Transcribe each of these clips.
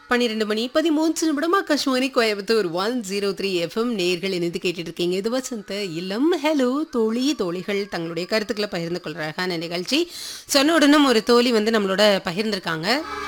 பன்னிரெண்டு மணி பதிமூன்று நிமிடம் Akashvani Coimbatore one zero three FM நேர்கள் இணைந்து கேட்டுட்டு இருக்கீங்க இது வசந்த இல்லம் ஹலோ தோழி தோழிகள் தங்களுடைய கருத்துக்களை பகிர்ந்து கொள்ற அழகான நிகழ்ச்சி சொன்ன உடனும் ஒரு தோழி வந்து நம்மளோட பகிர்ந்திருக்காங்க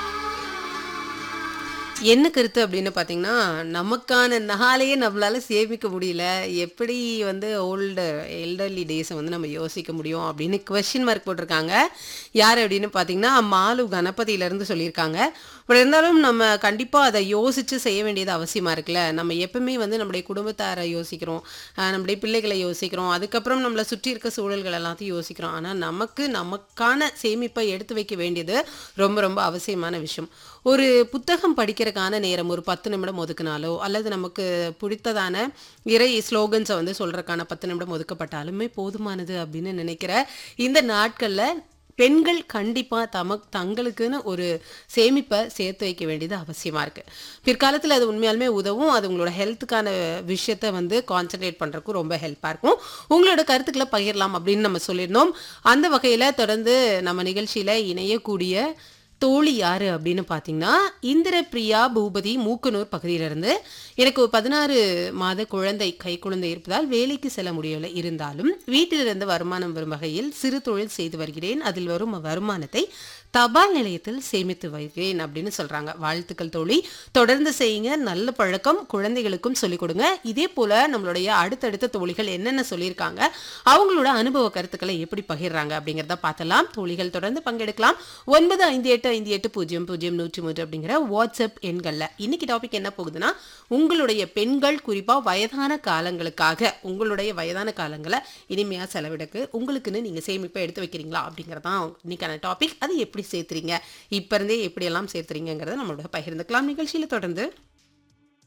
என்ன கருத்து அப்படின்னு பார்த்தீங்கன்னா நமக்கான நாளையே நம்மளால சேமிக்க முடியல எப்படி வந்து ஓல்டு எல்டர்லி டேஸை வந்து நம்ம யோசிக்க முடியும் அப்படின்னு கொஸ்டின் மார்க் போட்டிருக்காங்க யார் அப்படின்னு பார்த்தீங்கன்னா மாலு கணபதியிலேருந்து சொல்லியிருக்காங்க பட் இருந்தாலும் நம்ம கண்டிப்பாக அதை யோசித்து செய்ய வேண்டியது அவசியமாக இருக்குல்ல நம்ம எப்பவுமே வந்து நம்முடைய குடும்பத்தாரை யோசிக்கிறோம் ஆஹ் நம்முடைய பிள்ளைகளை யோசிக்கிறோம் அதுக்கப்புறம் நம்மளை சுற்றி இருக்க சூழல்கள் எல்லாத்தையும் யோசிக்கிறோம் ஆனால் நமக்கு நமக்கான சேமிப்பை எடுத்து வைக்க வேண்டியது ரொம்ப ரொம்ப அவசியமான விஷயம் ஒரு புத்தகம் படிக்கிறதுக்கான நேரம் ஒரு பத்து நிமிடம் ஒதுக்குனாலோ அல்லது நமக்கு பிடித்ததான இறை ஸ்லோகன்ஸை வந்து சொல்றதுக்கான பத்து நிமிடம் ஒதுக்கப்பட்டாலுமே போதுமானது அப்படின்னு நினைக்கிற இந்த நாட்களில் பெண்கள் கண்டிப்பாக தமக் தங்களுக்குன்னு ஒரு சேமிப்பை சேர்த்து வைக்க வேண்டியது அவசியமாக இருக்குது பிற்காலத்தில் அது உண்மையாலுமே உதவும் அது உங்களோட ஹெல்த்துக்கான விஷயத்தை வந்து கான்சென்ட்ரேட் பண்ணுறதுக்கும் ரொம்ப ஹெல்ப்பாக இருக்கும் உங்களோட கருத்துக்களை பகிரலாம் அப்படின்னு நம்ம சொல்லியிருந்தோம் அந்த வகையில் தொடர்ந்து நம்ம நிகழ்ச்சியில் இணையக்கூடிய தோழி யாரு அப்படின்னு பார்த்தீங்கன்னா இந்திர பிரியா பூபதி மூக்கனூர் பகுதியிலிருந்து எனக்கு ஒரு பதினாறு மாத குழந்தை கை குழந்தை இருப்பதால் வேலைக்கு செல்ல முடியவில்லை இருந்தாலும் வீட்டிலிருந்து வருமானம் வரும் வகையில் சிறு தொழில் செய்து வருகிறேன் அதில் வரும் வருமானத்தை தபால் நிலையத்தில் சேமித்து வைக்கிறேன் அப்படின்னு சொல்றாங்க வாழ்த்துக்கள் தோழி தொடர்ந்து செய்யுங்க நல்ல பழக்கம் குழந்தைகளுக்கும் சொல்லிக் கொடுங்க இதே போல நம்மளுடைய அடுத்தடுத்த தோழிகள் என்னென்ன சொல்லியிருக்காங்க அவங்களோட அனுபவ கருத்துக்களை எப்படி பகிர்றாங்க அப்படிங்கிறத பார்த்தலாம் தோழிகள் தொடர்ந்து பங்கெடுக்கலாம் ஒன்பது ஐந்து எட்டு ஐந்து எட்டு பூஜ்ஜியம் பூஜ்ஜியம் நூற்றி மூன்று அப்படிங்கிற வாட்ஸ்அப் எண்கள்ல இன்னைக்கு டாபிக் என்ன போகுதுன்னா உங்களுடைய பெண்கள் குறிப்பா வயதான காலங்களுக்காக உங்களுடைய வயதான காலங்களை இனிமையா செலவிடக்கு உங்களுக்குன்னு நீங்க சேமிப்பை எடுத்து வைக்கிறீங்களா அப்படிங்கறதான் இன்னைக்கான டாபிக் அது எப்படி சேர்த்துறீங்க இப்ப இருந்தே எப்படி எல்லாம் சேர்த்துறீங்கிறத நம்மளோட பகிர்ந்துக்கலாம் நிகழ்ச்சியில தொடர்ந்து